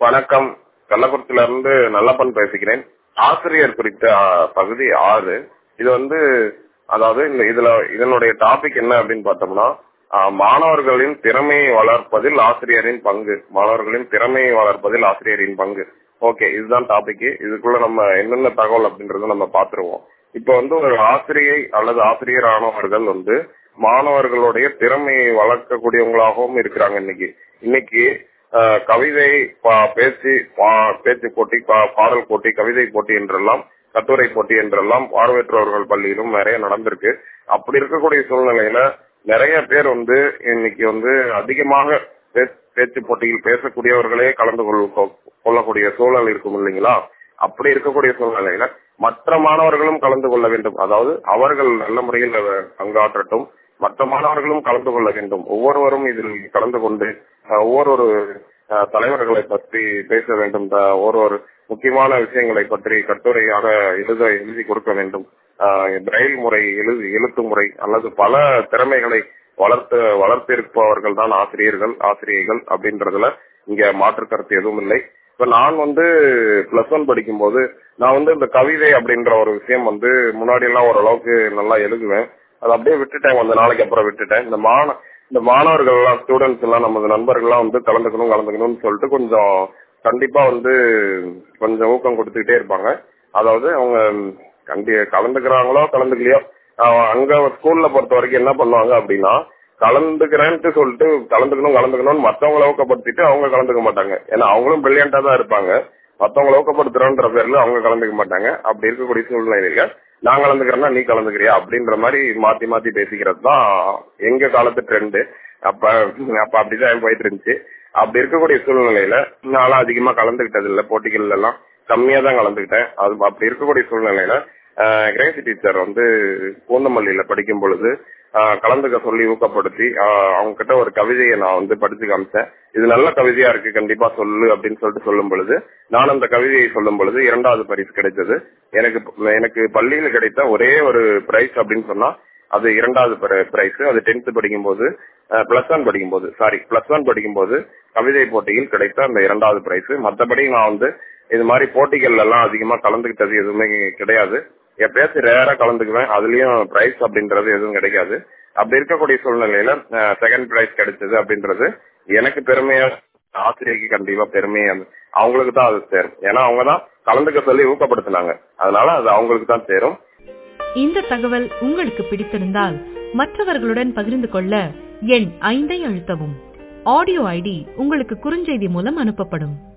வணக்கம் கள்ளக்குறிச்சியில இருந்து நல்லப்பன் பேசுகிறேன் ஆசிரியர் குறித்த ஆ, பகுதி ஆறு இது வந்து அதாவது இந்த இதுல இதனுடைய டாபிக் என்ன அப்படின்னு பார்த்தோம்னா ஆ, மாணவர்களின் திறமையை வளர்ப்பதில் ஆசிரியரின் பங்கு மாணவர்களின் திறமையை வளர்ப்பதில் ஆசிரியரின் பங்கு ஓகே இதுதான் டாபிக் இதுக்குள்ள நம்ம என்னென்ன தகவல் அப்படின்றத நம்ம பாத்துருவோம் இப்ப வந்து ஒரு ஆசிரியை அல்லது ஆசிரியர் ஆனவர்கள் வந்து மாணவர்களுடைய திறமையை வளர்க்கக்கூடியவங்களாகவும் இருக்கிறாங்க இன்னைக்கு இன்னைக்கு ஆஹ், கவிதை பா- பேச்சு பா- பேச்சு போட்டி பா- பாடல் போட்டி கவிதை போட்டி என்றெல்லாம் கட்டுரை போட்டி என்றெல்லாம் பார்வையற்றவர்கள் பள்ளியிலும் நிறைய நடந்திருக்கு அப்படி இருக்கக்கூடிய சூழ்நிலையில நிறைய பேர் வந்து இன்னைக்கு வந்து அதிகமாக பே- பேச்சு போட்டியில் பேசக்கூடியவர்களே கலந்து கொள்- கொள்ளக்கூடிய சூழல் இருக்கும் இல்லைங்களா அப்படி இருக்கக்கூடிய சூழ்நிலையில மற்ற மாணவர்களும் கலந்து கொள்ள வேண்டும் அதாவது அவர்கள் நல்ல முறையில் அஹ், பங்காற்றட்டும் மற்ற மாணவர்களும் கலந்து கொள்ள வேண்டும் ஒவ்வொருவரும் இதில் கலந்து கொண்டு அஹ், ஒவ்வொரு அஹ், தலைவர்களை பற்றி பேச வேண்டும் த- ஒரு ஒரு முக்கியமான விஷயங்களை பற்றி கட்டுரையாக எழுத எழுதி கொடுக்க வேண்டும் அஹ், பிரெயில் முறை எழுது எழுத்து முறை அல்லது பல திறமைகளை வளர்த்து வளர்த்திருப்பவர்கள் தான் ஆசிரியர்கள் ஆசிரியர்கள் அப்படின்றதுல இங்க மாற்று கருத்து எதுவும் இல்லை இப்ப நான் வந்து பிளஸ் ஒன் படிக்கும்போது நான் வந்து இந்த கவிதை அப்படின்ற ஒரு விஷயம் வந்து முன்னாடி எல்லாம் ஓரளவுக்கு நல்லா எழுதுவேன் அது அப்படியே விட்டுட்டேன் கொஞ்ச நாளைக்கு அப்புறம் விட்டுட்டேன் இந்த மாண இந்த மாணவர்கள் எல்லாம் ஸ்டூடெண்ட்ஸ் எல்லாம் நமது நண்பர்கள்லாம் வந்து கலந்துக்கணும் கலந்துக்கணும்னு சொல்லிட்டு கொஞ்சம் கண்டிப்பா வந்து கொஞ்சம் ஊக்கம் கொடுத்துக்கிட்டே இருப்பாங்க அதாவது அவங்க கண்டி கலந்துக்கிறாங்களோ கலந்துக்கலையோ அஹ் அங்க ஸ்கூல்ல பொறுத்த வரைக்கும் என்ன பண்ணுவாங்க அப்படின்னா கலந்துக்கிறேன்ட்டு சொல்லிட்டு கலந்துக்கணும் கலந்துக்கணும்னு மத்தவங்கள ஊக்கப்படுத்திட்டு அவங்க கலந்துக்க மாட்டாங்க ஏன்னா அவங்களும் பிரில்லியண்டா தான் இருப்பாங்க மத்தவங்கள ஊக்கப்படுத்துறோன்ற பேர்ல அவங்க கலந்துக்க மாட்டாங்க அப்படி இருக்கக்கூடிய சூழ்நிலையில நான் கலந்துக்கிறேன்னா நீ கலந்துக்கிறியா அப்படின்ற மாதிரி மாத்தி மாத்தி பேசிக்கிறது தான் எங்க காலத்து ட்ரெண்டு அப்ப அப்ப அப்படிதான் போயிட்டு இருந்துச்சு அப்படி இருக்கக்கூடிய சூழ்நிலையில நான்லாம் அதிகமா கலந்துகிட்டது இல்ல போட்டிகள்ல எல்லாம் கம்மியா தான் கலந்துக்கிட்டேன் அது அப்படி இருக்கக்கூடிய சூழ்நிலையில கிரேசி டீச்சர் வந்து பூந்தமல்லியில படிக்கும் பொழுது ஆஹ் கலந்துக்க சொல்லி ஊக்கப்படுத்தி ஆஹ் அவங்க கிட்ட ஒரு கவிதையை நான் வந்து படிச்சு காமிச்சேன் இது நல்ல கவிதையா இருக்கு கண்டிப்பா சொல்லு அப்படின்னு சொல்லிட்டு சொல்லும் பொழுது நான் அந்த கவிதையை சொல்லும் பொழுது இரண்டாவது பரிசு கிடைத்தது எனக்கு எனக்கு பள்ளியில கிடைத்த ஒரே ஒரு பிரைஸ் அப்படின்னு சொன்னா அது இரண்டாவது பிரைஸ் அது டென்த் படிக்கும்போது பிளஸ் ஒன் படிக்கும்போது சாரி பிளஸ் ஒன் படிக்கும்போது கவிதை போட்டியில் கிடைத்த அந்த இரண்டாவது பிரைஸ் மற்றபடி நான் வந்து இது மாதிரி போட்டிகள்ல எல்லாம் அதிகமா கலந்துகிட்டது எதுவுமே கிடையாது எப்பயாச்சும் ரேரா கலந்துக்குவேன் அதுலயும் பிரைஸ் அப்படின்றது எதுவும் கிடைக்காது அப்படி இருக்கக்கூடிய சூழ்நிலையில செகண்ட் பிரைஸ் கிடைச்சது அப்படின்றது எனக்கு பெருமையா ஆசிரியருக்கு கண்டிப்பா பெருமையா அவங்களுக்கு தான் அது சேரும் ஏன்னா அவங்க தான் கலந்துக்க சொல்லி ஊக்கப்படுத்தினாங்க அதனால அது அவங்களுக்கு தான் சேரும் இந்த தகவல் உங்களுக்கு பிடித்திருந்தால் மற்றவர்களுடன் பகிர்ந்து கொள்ள எண் ஐந்தை அழுத்தவும் ஆடியோ ஐடி உங்களுக்கு குறுஞ்செய்தி மூலம் அனுப்பப்படும்